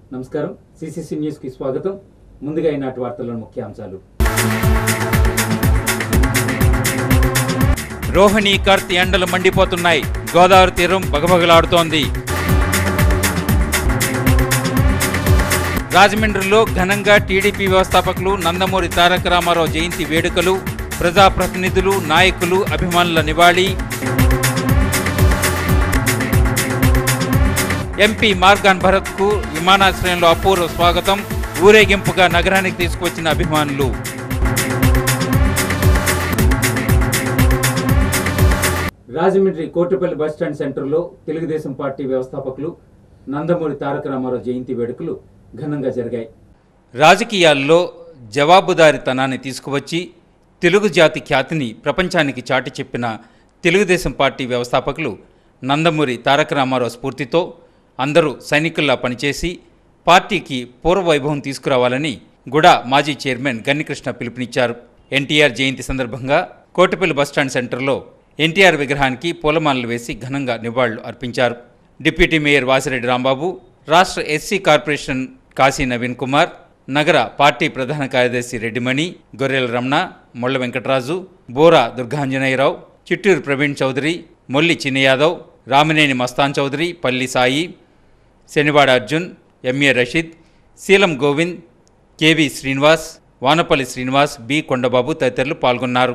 నమస్కారం CCC news కి స్వాగతం ముందుగా ఈనాటి వార్తల్లోని ముఖ్యాంశాలు రోహిణి కర్త్ ఎండలు మండిపోతున్నాయి గోదావరి తీరం బగబగలాడుతోంది రాజమండ్రిలో ఘనంగా టీడీపీ వ్యవస్థాపకులు నందమూరి తారక రామారావు జయంతి వేడుకలు ప్రజాప్రతినిధులు నాయకులు అభిమానుల నివాళి ఎంపీ మార్గాన్ భరత్కు విమానాశ్రయంలో అపూర్వ స్వాగతం ఊరేగింపుగా నగరానికి తీసుకువచ్చిన అభిమానులు రాజమండ్రి కోటిపల్లి బస్టాండ్ సెంటర్లో తెలుగుదేశం పార్టీ వ్యవస్థాపకులు నందమూరి తారక రామారావు జయంతి వేడుకలు ఘనంగా జరిగాయి రాజకీయాల్లో జవాబుదారీతనాన్ని తీసుకువచ్చి తెలుగు జాతి ఖ్యాతిని ప్రపంచానికి చాటి చెప్పిన తెలుగుదేశం పార్టీ వ్యవస్థాపకులు నందమూరి తారక రామారావు స్ఫూర్తితో అందరూ సైనికుల్లా పనిచేసి పార్టీకి పూర్వవైభవం తీసుకురావాలని గుడా మాజీ చైర్మన్ గన్నికృష్ణ పిలుపునిచ్చారు ఎన్టీఆర్ జయంతి సందర్భంగా కోటిపల్లి బస్టాండ్ సెంటర్లో ఎన్టీఆర్ విగ్రహానికి పూలమాలలు వేసి ఘనంగా నివాళులు అర్పించారు డిప్యూటీ మేయర్ వాసిరెడ్డి రాంబాబు రాష్ట్ర ఎస్సీ కార్పొరేషన్ కాశీ నవీన్ కుమార్ నగర పార్టీ ప్రధాన కార్యదర్శి రెడ్డిమణి గొర్రెల రమణ మొళ్ళ వెంకటరాజు బోరా దుర్గాంజనేయరావు చిట్టూరు ప్రవీణ్ చౌదరి మొల్లి చిన్ని Yadav Ramineni Mastan Chowdary Palli Sai Shanivada Arjun MA Rasheed Seelam Govind KV Srinivas Vanapalli Srinivas B Kondababu తదితరులు పాల్గొన్నారు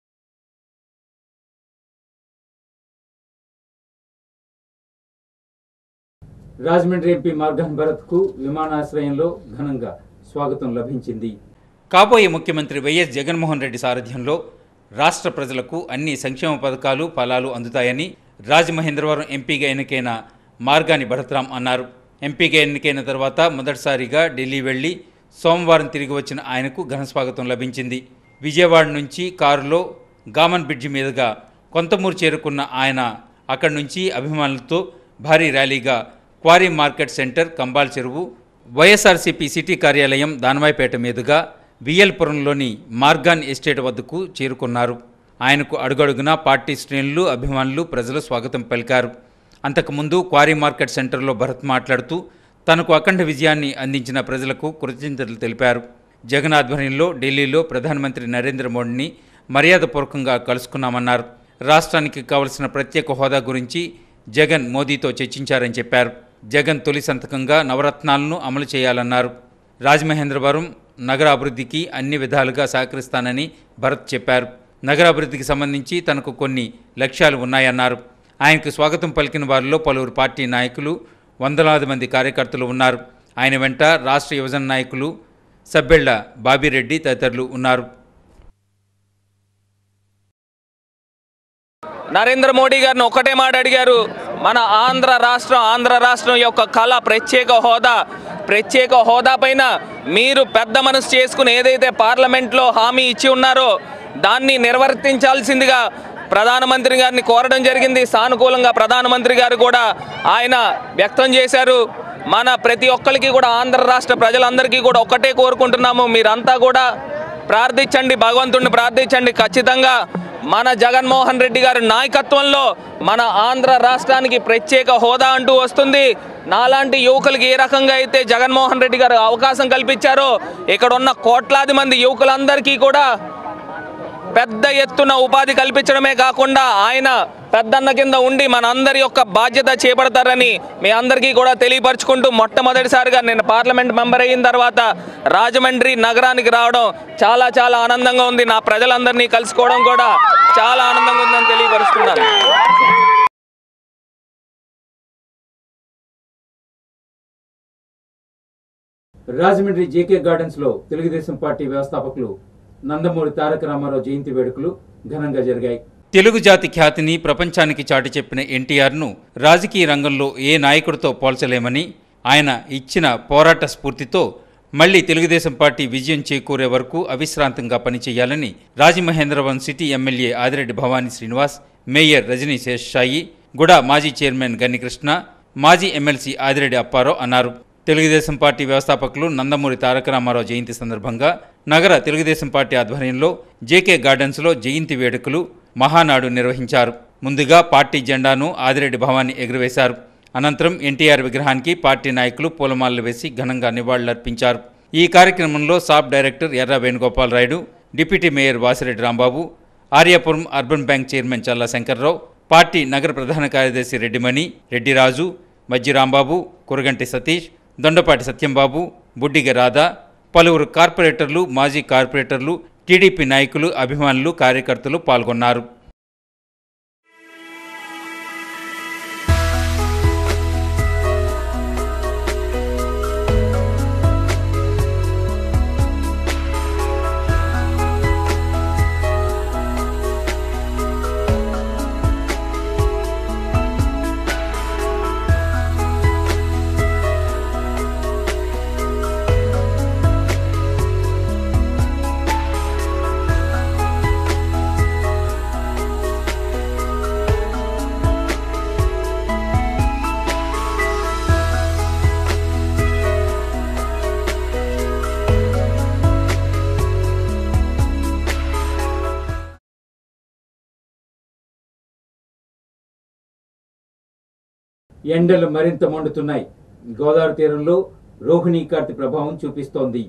రాజమండ్రి ఎంపీ మార్గాన్ భరత్కు విమానాశ్రయంలో ఘనంగా స్వాగతం లభించింది కాబోయే ముఖ్యమంత్రి వైఎస్ జగన్మోహన్ రెడ్డి సారథ్యంలో రాష్ట్ర ప్రజలకు అన్ని సంక్షేమ పథకాలు ఫలాలు అందుతాయని రాజమహేంద్రవరం ఎంపీగా ఎన్నికైన మార్గాని భరత్రాం అన్నారు ఎంపీగా ఎన్నికైన తర్వాత మొదటిసారిగా ఢిల్లీ వెళ్లి సోమవారం తిరిగి వచ్చిన ఆయనకు ఘన స్వాగతం లభించింది విజయవాడ నుంచి కారులో గామన్ బ్రిడ్జి మీదుగా కొంతమూరు చేరుకున్న ఆయన అక్కడి నుంచి అభిమానులతో భారీ ర్యాలీగా క్వారీ మార్కెట్ సెంటర్ కంబాల్ చెరువు వైఎస్ఆర్సీపీ సిటీ కార్యాలయం దానవాయిపేట మీదుగా విఎల్పురంలోని మార్గాన్ ఎస్టేట్ వద్దకు చేరుకున్నారు ఆయనకు అడుగడుగునా పార్టీ శ్రేణులు అభిమానులు ప్రజలు స్వాగతం పలికారు అంతకుముందు క్వారీ మార్కెట్ సెంటర్లో భరత్ మాట్లాడుతూ తనకు అఖండ విజయాన్ని అందించిన ప్రజలకు కృతజ్ఞతలు తెలిపారు జగన్ ఆధ్వర్యంలో ఢిల్లీలో ప్రధానమంత్రి నరేంద్ర మోడీని మర్యాదపూర్వకంగా కలుసుకున్నామన్నారు రాష్ట్రానికి కావలసిన ప్రత్యేక హోదా గురించి జగన్ మోదీతో చర్చించారని చెప్పారు జగన్ తొలి సంతకంగా నవరత్నాలను అమలు చేయాలన్నారు రాజమహేంద్రవరం నగర అభివృద్ధికి అన్ని విధాలుగా సహకరిస్తానని భరత్ చెప్పారు నగరాభివృద్ధికి సంబంధించి తనకు కొన్ని లక్ష్యాలు ఉన్నాయన్నారు ఆయనకు స్వాగతం పలికిన వారిలో పలువురు పార్టీ నాయకులు వందలాది మంది కార్యకర్తలు ఉన్నారు ఆయన వెంట రాష్ట్ర యువజన నాయకులు సబ్బెళ్ల బాబిరెడ్డి తదితరులు ఉన్నారు నరేంద్ర మోడీ గారిని ఒకటే మాట అడిగారు మన ఆంధ్ర రాష్ట్రం ఆంధ్ర రాష్ట్రం యొక్క కళ ప్రత్యేక హోదా ప్రత్యేక హోదా పైన మీరు పెద్ద మనసు చేసుకుని ఏదైతే పార్లమెంట్లో హామీ ఇచ్చి ఉన్నారో దాన్ని నిర్వర్తించాల్సిందిగా ప్రధానమంత్రి గారిని కోరడం జరిగింది సానుకూలంగా ప్రధానమంత్రి గారు కూడా ఆయన వ్యక్తం చేశారు మన ప్రతి ఒక్కరికి కూడా ఆంధ్ర రాష్ట్ర ప్రజలందరికీ కూడా ఒక్కటే కోరుకుంటున్నాము మీరంతా కూడా ప్రార్థించండి భగవంతుడిని ప్రార్థించండి ఖచ్చితంగా మన జగన్మోహన్ రెడ్డి గారి నాయకత్వంలో మన ఆంధ్ర రాష్ట్రానికి ప్రత్యేక హోదా అంటూ వస్తుంది నాలాంటి యువకులకి ఏ రకంగా అయితే జగన్మోహన్ రెడ్డి గారు అవకాశం కల్పించారో ఇక్కడ ఉన్న కోట్లాది మంది యువకులందరికీ కూడా పెద్ద ఎత్తున ఉపాధి కల్పించడమే కాకుండా ఆయన పెద్దన్న కింద ఉండి మన అందరి యొక్క బాధ్యత చేపడతారని మీ అందరికీ కూడా తెలియపరచుకుంటూ మొట్టమొదటిసారిగా నేను పార్లమెంట్ మెంబర్ అయిన తర్వాత రాజమండ్రి నగరానికి రావడం చాలా చాలా ఆనందంగా ఉంది నా ప్రజలందరినీ కలుసుకోవడం కూడా చాలా ఆనందంగా ఉందని తెలియపరుస్తున్నాను రాజమండ్రి జేకే గార్డెన్స్ లో తెలుగుదేశం పార్టీ వ్యవస్థాపకులు నందమూరి తారక రామారావు జయంతి వేడుకలు ఘనంగా జరిగాయి తెలుగు జాతి ఖ్యాతిని ప్రపంచానికి చాటి చెప్పిన ఎన్టీఆర్ను రాజకీయ రంగంలో ఏ నాయకుడితో పోల్చలేమని ఆయన ఇచ్చిన పోరాట స్ఫూర్తితో మళ్లీ తెలుగుదేశం పార్టీ విజయం చేకూరే వరకు అవిశ్రాంతంగా పనిచేయాలని Rajamahendravaram city MLA Adireddy Bhavani Srinivas mayor Rajani Seshai గుడా మాజీ చైర్మన్ గన్నికృష్ణ మాజీ ఎమ్మెల్సీ ఆదిరెడ్డి అప్పారావు అన్నారు తెలుగుదేశం పార్టీ వ్యవస్థాపకులు నందమూరి తారక రామారావు జయంతి సందర్భంగా నగర తెలుగుదేశం పార్టీ ఆధ్వర్యంలో జేకే గార్డెన్స్లో జయంతి వేడుకలు మహానాడు నిర్వహించారు ముందుగా పార్టీ జెండాను ఆదిరెడ్డి భవానీ ఎగురవేశారు అనంతరం ఎన్టీఆర్ విగ్రహానికి పార్టీ నాయకులు పూలమాలలు వేసి ఘనంగా నివాళులర్పించారు ఈ కార్యక్రమంలో సాబ్ director Erra Venugopal Rayudu deputy mayor Vasireddy Rambabu Aryapuram urban bank chairman Challa Shankarrao party నగర ప్రధాన కార్యదర్శి రెడ్డిమణి రెడ్డిరాజు మజ్జి రాంబాబు కురగంటి సతీష్ దొండపాటి సత్యంబాబు బుడ్డిగ రాధా పలువురు కార్పొరేటర్లు మాజీ కార్పొరేటర్లు టీడీపీ నాయకులు అభిమానులు కార్యకర్తలు పాల్గొన్నారు ఎండలు మరింత మండుతున్నాయి గోదావరి తీరంలో రోహిణీ కార్తి ప్రభావం చూపిస్తోంది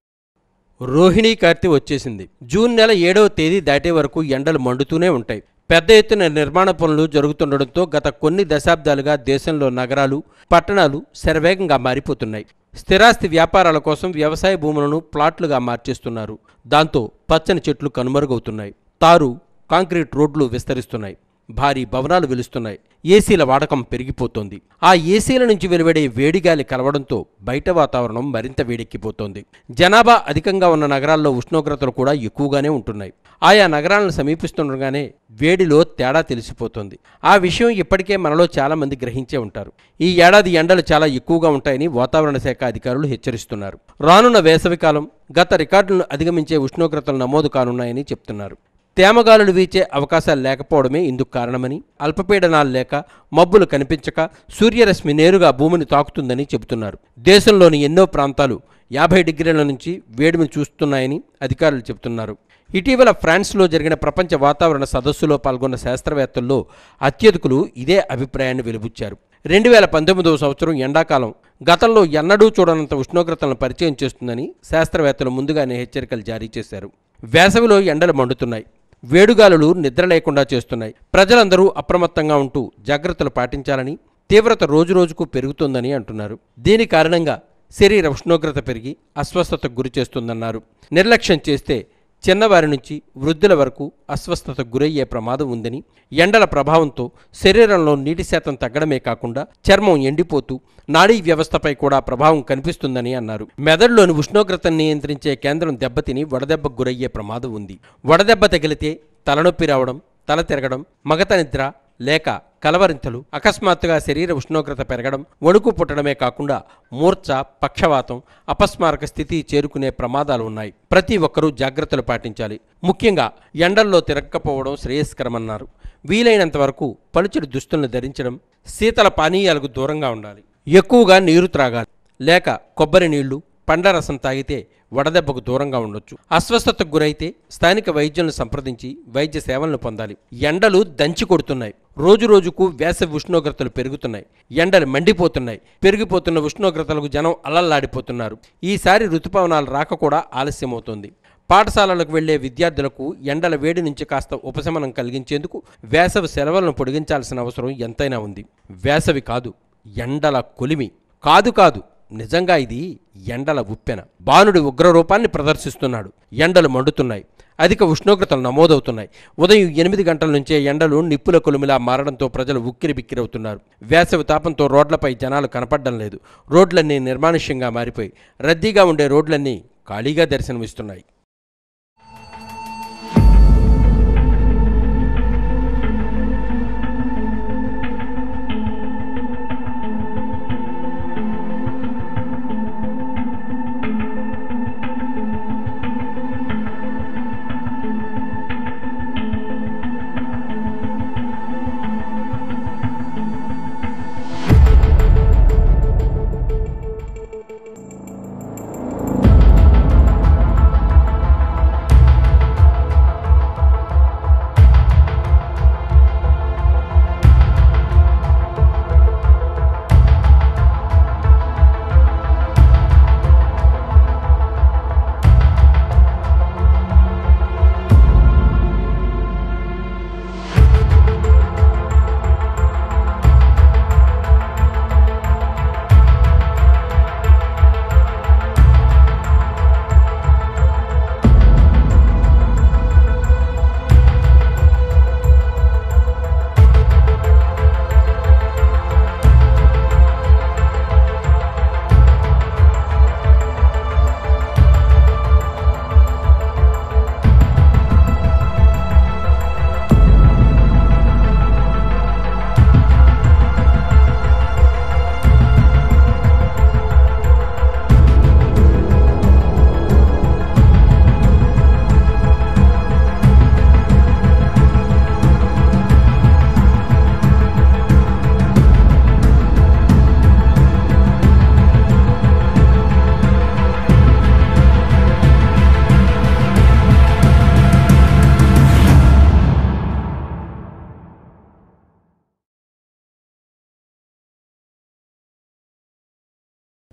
రోహిణీ కార్తె వచ్చేసింది జూన్ నెల ఏడవ తేదీ దాటే వరకు ఎండలు మండుతూనే ఉంటాయి పెద్ద ఎత్తున నిర్మాణ పనులు జరుగుతుండడంతో గత కొన్ని దశాబ్దాలుగా దేశంలో నగరాలు పట్టణాలు శరవేగంగా మారిపోతున్నాయి స్థిరాస్తి వ్యాపారాల కోసం వ్యవసాయ భూములను ప్లాట్లుగా మార్చేస్తున్నారు దాంతో పచ్చని చెట్లు కనుమరుగవుతున్నాయి తారు కాంక్రీట్ రోడ్లు విస్తరిస్తున్నాయి భారీ భవనాలు వెలుస్తున్నాయి ఏసీల వాడకం పెరిగిపోతోంది ఆ ఏసీల నుంచి వెలువడే వేడిగాలి కలవడంతో బయట వాతావరణం మరింత వేడెక్కిపోతోంది జనాభా అధికంగా ఉన్న నగరాల్లో ఉష్ణోగ్రతలు కూడా ఎక్కువగానే ఉంటున్నాయి ఆయా నగరాలను సమీపిస్తుండగానే వేడిలో తేడా తెలిసిపోతోంది ఆ విషయం ఇప్పటికే మనలో చాలా మంది గ్రహించే ఉంటారు ఈ ఏడాది ఎండలు చాలా ఎక్కువగా ఉంటాయని వాతావరణ శాఖ అధికారులు హెచ్చరిస్తున్నారు రానున్న వేసవికాలం గత రికార్డులను అధిగమించే ఉష్ణోగ్రతలు నమోదు కానున్నాయని చెప్తున్నారు తేమగాలులు వీచే అవకాశాలు లేకపోవడమే ఇందుకు కారణమని అల్పపీడనాలు లేక మబ్బులు కనిపించక సూర్యరశ్మి నేరుగా భూమిని తాకుతుందని చెబుతున్నారు దేశంలోని ఎన్నో ప్రాంతాలు యాభై డిగ్రీల నుంచి వేడిని చూస్తున్నాయని అధికారులు చెబుతున్నారు ఇటీవల ఫ్రాన్స్లో జరిగిన ప్రపంచ వాతావరణ సదస్సులో పాల్గొన్న శాస్త్రవేత్తల్లో అత్యధికులు ఇదే అభిప్రాయాన్ని వెలుబుచ్చారు రెండు వేల పంతొమ్మిదవ సంవత్సరం ఎండాకాలం గతంలో ఎన్నడూ చూడనంత ఉష్ణోగ్రతలను పరిచయం చేస్తుందని శాస్త్రవేత్తలు ముందుగానే హెచ్చరికలు జారీ చేశారు వేసవిలో ఎండలు మండుతున్నాయి వేడుగాలులు నిద్ర లేకుండా చేస్తున్నాయి ప్రజలందరూ అప్రమత్తంగా ఉంటూ జాగ్రత్తలు పాటించాలని తీవ్రత రోజురోజుకు పెరుగుతోందని అంటున్నారు దీని కారణంగా శరీర ఉష్ణోగ్రత పెరిగి అస్వస్థతకు గురి చేస్తుందన్నారు నిర్లక్ష్యం చేస్తే చిన్నవారి నుంచి వృద్ధుల వరకు అస్వస్థతకు గురయ్యే ప్రమాదం ఉందని ఎండల ప్రభావంతో శరీరంలో నీటి శాతం తగ్గడమే కాకుండా చర్మం ఎండిపోతూ నాడీ వ్యవస్థపై కూడా ప్రభావం కనిపిస్తుందని అన్నారు మెదడులోని ఉష్ణోగ్రతను నియంత్రించే కేంద్రం దెబ్బతిని వడదెబ్బకు గురయ్యే ప్రమాదం ఉంది వడదెబ్బ తగిలితే తలనొప్పి రావడం తల తిరగడం మగత నిద్ర లేక కలవరింతలు అకస్మాత్తుగా శరీర ఉష్ణోగ్రత పెరగడం వణుకు పుట్టడమే కాకుండా మూర్ఛ పక్షవాతం అపస్మారక స్థితి చేరుకునే ప్రమాదాలు ఉన్నాయి ప్రతి ఒక్కరూ జాగ్రత్తలు పాటించాలి ముఖ్యంగా ఎండల్లో తిరగకపోవడం శ్రేయస్కరమన్నారు వీలైనంత వరకు పలుచడి దుస్తులను ధరించడం శీతల పానీయాలకు దూరంగా ఉండాలి ఎక్కువగా నీరు త్రాగాలి లేక కొబ్బరి నీళ్లు పండ్ల రసం తాగితే వడదెబ్బకు దూరంగా ఉండొచ్చు అస్వస్థతకు గురైతే స్థానిక వైద్యులను సంప్రదించి వైద్య సేవలను పొందాలి ఎండలు దంచి కొడుతున్నాయి రోజు రోజుకు వేసవి ఉష్ణోగ్రతలు పెరుగుతున్నాయి ఎండలు మండిపోతున్నాయి పెరిగిపోతున్న ఉష్ణోగ్రతలకు జనం అల్లల్లాడిపోతున్నారు ఈసారి ఋతుపవనాలు రాక కూడా ఆలస్యమవుతోంది పాఠశాలలకు వెళ్లే విద్యార్థులకు ఎండల వేడి నుంచి కాస్త ఉపశమనం కలిగించేందుకు వేసవి సెలవులను పొడిగించాల్సిన అవసరం ఎంతైనా ఉంది వేసవి కాదు ఎండల కొలిమి కాదు కాదు నిజంగా ఇది ఎండల ఉప్పెన బాణుడి ఉగ్రరూపాన్ని ప్రదర్శిస్తున్నాడు ఎండలు మండుతున్నాయి అధిక ఉష్ణోగ్రతలు నమోదవుతున్నాయి ఉదయం ఎనిమిది గంటల నుంచే ఎండలు నిప్పుల కొలుమిలా మారడంతో ప్రజలు ఉక్కిరి బిక్కిరవుతున్నారు వేసవి తాపంతో రోడ్లపై జనాలు కనపడడం లేదు రోడ్లన్నీ నిర్మానుష్యంగా మారిపోయి రద్దీగా ఉండే రోడ్లన్నీ ఖాళీగా దర్శనమిస్తున్నాయి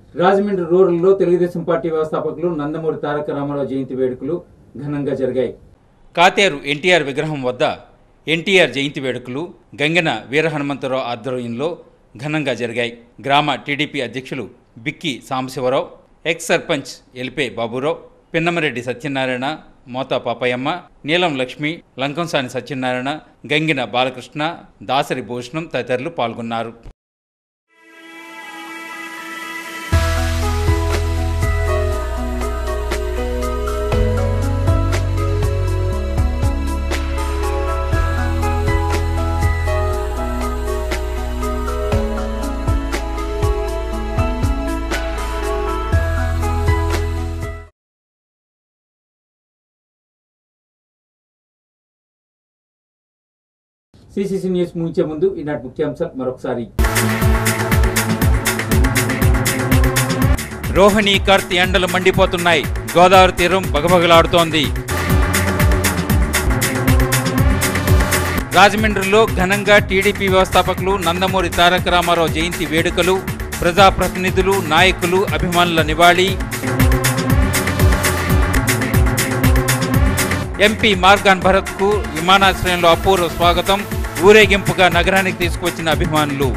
రాజమండ్రి రూరల్లో తెలుగుదేశం పార్టీ వ్యవస్థాపకులు నందమూరి తారక రామారావు జయంతి వేడుకలు ఘనంగా జరిగాయి కాతేరు ఎన్టీఆర్ విగ్రహం వద్ద ఎన్టీఆర్ జయంతి వేడుకలు గంగన వీరహనుమంతరావు ఆధ్వర్యంలో ఘనంగా జరిగాయి గ్రామ టీడీపీ అధ్యక్షులు బిక్కి సాంబశివరావు ఎక్స్ సర్పంచ్ ఎల్పే బాబురావు పిన్నమరెడ్డి సత్యనారాయణ మోతా పాపయ్యమ్మ నీలం లక్ష్మి లంకంసాని సత్యనారాయణ గంగిన బాలకృష్ణ దాసరి భూషణం తదితరులు పాల్గొన్నారు సిసిసి న్యూస్ ముగించే ముందు ఈనాటి ముఖ్యాంశాలు మరొకసారి రోహిణి కర్త్ ఎండలు మండిపోతున్నాయి గోదావరి తీరం బగబగలాడుతోంది రాజమండ్రిలో ఘనంగా టీడీపీ వ్యవస్థాపకులు నందమూరి తారక రామారావు జయంతి వేడుకలు ప్రజాప్రతినిధులు నాయకులు అభిమానుల నివాళి ఎంపీ మార్గాన్ భరత్కు విమానాశ్రయంలో అపూర్వ స్వాగతం ఊరేగింపుగా నగరానికి తీసుకువచ్చిన అభిమానులు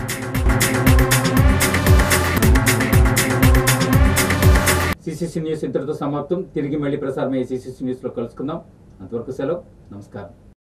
సిసిసి న్యూస్ ఇంతటితో సమాప్తం తిరిగి మళ్ళీ ప్రసారమయ్యే సిసిసి న్యూస్లో కలుసుకుందాం అంతవరకు సెలవు నమస్కారం